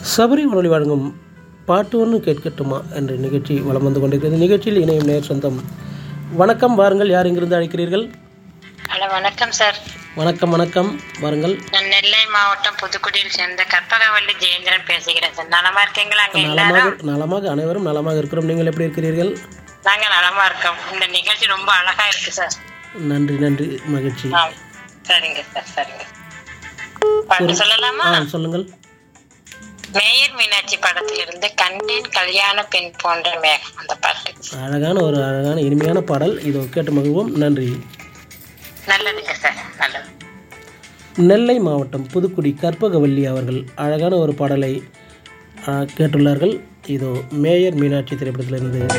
சபரி வானொலி வழங்கும் பாட்டு ஒன்று கேட்கட்டுமா என்ற நிகழ்ச்சி வலம் வந்து கொண்டிருக்கிறது நிகழ்ச்சியில் இணையும் நேர் சொந்தம் வணக்கம் வாருங்கள் யார் இங்கிருந்து அழைக்கிறீர்கள் ஹலோ வணக்கம் சார் வணக்கம் வணக்கம் வாருங்கள் நான் நெல்லை மாவட்டம் புதுக்குடியில் சேர்ந்த கற்பகவல்லி ஜெயேந்திரன் பேசுகிறேன் சார் நலமா இருக்கீங்களா அங்க நலமாக எல்லாரும் நலமாக அனைவரும் நலமாக இருக்கிறோம் நீங்கள் எப்படி இருக்கிறீர்கள் நாங்க நலமா இருக்கோம் இந்த நிகழ்ச்சி ரொம்ப அழகா இருக்கு சார் நன்றி நன்றி மகிழ்ச்சி ஆ, சரிங்க சார் சரிங்க பாட்டு சொல்லலாமா ஆ சொல்லுங்கள் மேயர் மீனாட்சி படத்திலிருந்து கண்டேன் கல்யாண பெண் போன்ற மேகம் அந்த பாட்டு அழகான ஒரு அழகான இனிமையான பாடல் இதோ கேட்டு மகிழ்வோம் நன்றி நல்லதுங்க சார் நல்லது நெல்லை மாவட்டம் புதுக்குடி கற்பகவல்லி அவர்கள் அழகான ஒரு பாடலை ஆ, கேட்டுள்ளார்கள் இதோ மேயர் மீனாட்சி திரைப்படத்திலிருந்து